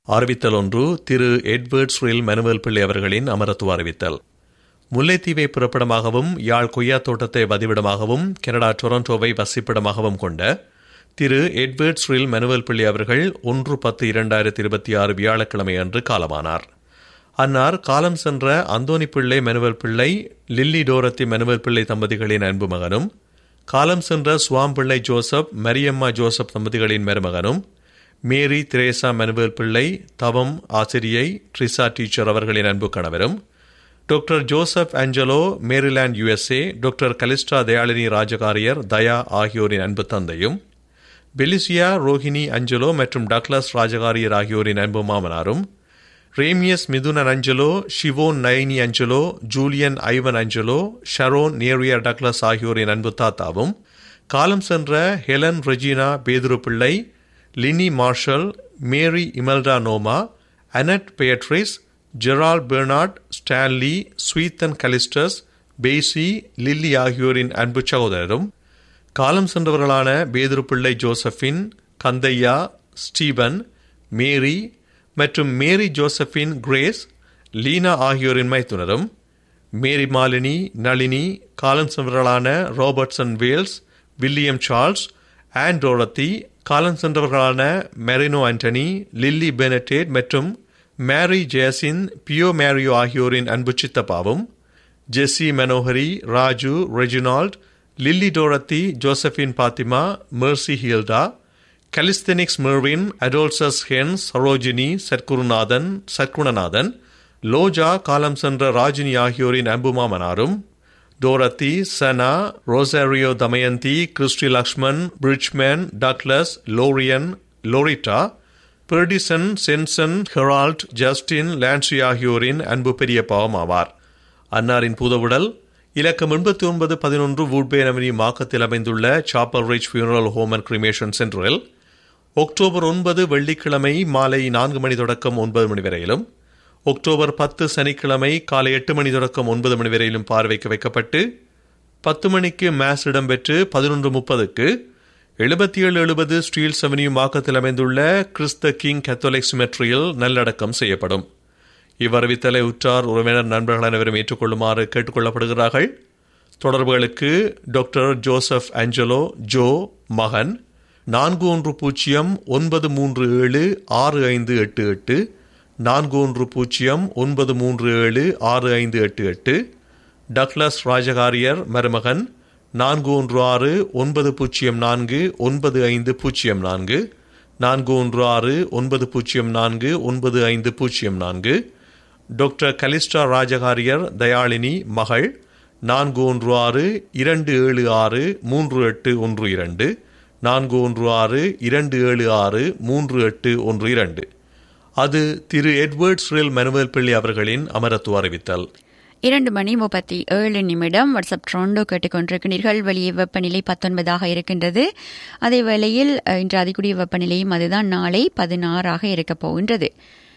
அறிவித்தல் ஒன்று திரு Edward ஸ்ரில் manual பிள்ளை அவர்களின் அமரத்துவ அறிவித்தல் முல்லைத்தீவை புறப்படமாகவும் யாழ் கொய்யா தோட்டத்தை வதிவிடமாகவும் கனடா டொரண்டோவை வசிப்பிடமாகவும் கொண்ட திரு எட்வர்ட் ஸ்ரில் மனுவல் பிள்ளை அவர்கள் ஒன்று பத்து இரண்டாயிரத்தி இருபத்தி ஆறு வியாழக்கிழமை அன்று காலமானார் அன்னார் காலம் சென்ற அந்தோனி பிள்ளை மனுவல் பிள்ளை லில்லி டோரத்தி மனுவல் பிள்ளை தம்பதிகளின் அன்பு மகனும் காலம் சென்ற சுவாம் பிள்ளை ஜோசப் மரியம்மா ஜோசப் தம்பதிகளின் மருமகனும் மேரி திரேசா மனுவல் பிள்ளை தவம் ஆசிரியை ட்ரிசா டீச்சர் அவர்களின் அன்பு கணவரும் doctor Joseph Angelo Maryland USA doctor Calista Dayalini Rajakariar Daya ஆகியோரின் அன்பு தந்தையும் பெலிசியா ரோஹினி அஞ்சலோ மற்றும் டக்ளஸ் ராஜகாரியர் ஆகியோரின் அன்பு மாமனாரும் Remius Mithunan Angelo Siobhan Nayani Angelo Julian Ivan Angelo Sharon Neriyar Douglas ஆகியோரின் அன்பு தாத்தாவும் காலம் சென்ற Helen Regina Pethuru Pillai Lini Marshall Mary Imelda நோமா Annette Patrice Gerald Bernard Stanley Swithin Callistus Bessie Lilly ஆகியோரின் அன்பு சகோதரரும் காலம் சென்றவர்களான பேதுரு பிள்ளை ஜோசபின் கந்தையா ஸ்டீபன் மேரி மற்றும் மேரி ஜோசபின் கிரேஸ் லீனா ஆகியோரின் மைத்துனரும் மேரி மாலினி நளினி காலம் சென்றவர்களான Robertson Wales William Charles and Dorothy காலம் சென்றவர்களான மெரினோ ஆண்டனி லில்லி பெனடேட் மற்றும் மேரி ஜெயசின் பியோ மேரியோ ஆகியோரின் அன்பு சித்தப்பாவும் Jessie Manohari Raju Reginald Lilly Dorothy Josephine Fatima Mercy Hilda கலிஸ்தெனிக்ஸ் மெர்வின் அடோல்சஸ் ஹென் சரோஜினி சர்க்குருநாதன் சர்க்குணநாதன் லோஜா காலம் சென்ற ராஜினி ஆகியோரின் அன்புமாமனாரும் டோரத்தி சனா Rosario Damayanthi Christy Lakshman Bridgeman Douglas லோரியன் லோரிட்டா பெர்டிசன் சென்சன் ஹெரால்ட் ஜஸ்டின் லான்சி ஆகியோரின் அன்பு பெரிய பாவம் ஆவார் அன்னாரின் புதவுடல் இலக்கம் எண்பத்தி ஒன்பது பதினொன்று வூட்பேன் அவனி மாக்கத்தில் அமைந்துள்ள Chapel Ridge funeral home and cremation சென்டரில் அக்டோபர் ஒன்பது வெள்ளிக்கிழமை மாலை நான்கு மணி தொடக்கம் ஒன்பது மணி வரையிலும் அக்டோபர் பத்து சனிக்கிழமை காலை எட்டு மணி தொடக்கம் ஒன்பது மணி வரையிலும் பார்வைக்கு வைக்கப்பட்டு பத்து மணிக்கு மேஸ் இடம்பெற்று பதினொன்று முப்பதுக்கு எழுபத்தி ஏழு எழுபது ஸ்டீல் செவனியூ மாக்கத்தில் அமைந்துள்ள கிறிஸ்த கிங் கத்தோலிக் சிமெட்ரியில் நல்லடக்கம் செய்யப்படும் இவ்வறிவித்தலை உற்றார் உறவினர் நண்பர்கள் அனைவரும் ஏற்றுக்கொள்ளுமாறு கேட்டுக்கொள்ளப்படுகிறார்கள் தொடர்புகளுக்கு டாக்டர் ஜோசப் ஆஞ்சலோ ஜோ மகன் நான்கு ஒன்று பூஜ்ஜியம் ஒன்பது மூன்று ஏழு ஆறு ஐந்து எட்டு எட்டு நான்கு ஒன்று பூஜ்ஜியம் ஒன்பது மூன்று ஏழு ஆறு ஐந்து எட்டு எட்டு டக்ளஸ் ராஜகாரியர் மருமகன் நான்கு ஒன்று ஆறு ஒன்பது பூஜ்ஜியம் நான்கு ஒன்பது ஐந்து பூஜ்ஜியம் நான்கு நான்கு ஒன்று ஆறு ஒன்பது பூஜ்ஜியம் நான்கு ஒன்பது ஐந்து பூஜ்ஜியம் நான்கு டாக்டர் கலிஸ்டா ராஜகாரியர் தயாளினி மகள் நான்கு ஒன்று ஆறு இரண்டு ஏழு ஆறு மூன்று எட்டு ஒன்று இரண்டு நான்கு ஒன்று ஆறு இரண்டு ஏழு ஆறு மூன்று எட்டு ஒன்று இரண்டு அது திரு எட்வர்ட் ஸ்ரில் மனுவல் பிள்ளை அவர்களின் அமரத்துவ அறிவித்தல் இரண்டு மணி முப்பத்தி ஏழு நிமிடம் வாட்ஸ்அப் ட்ரோண்டோ கேட்டுக்கொண்டிருக்கிறீர்கள் வெளியே வெப்பநிலை பத்தொன்பதாக இருக்கின்றது அதே வேளையில் இன்று அதிகூடிய வெப்பநிலையும் அதுதான் நாளை பதினாறாக இருக்கப் போகின்றது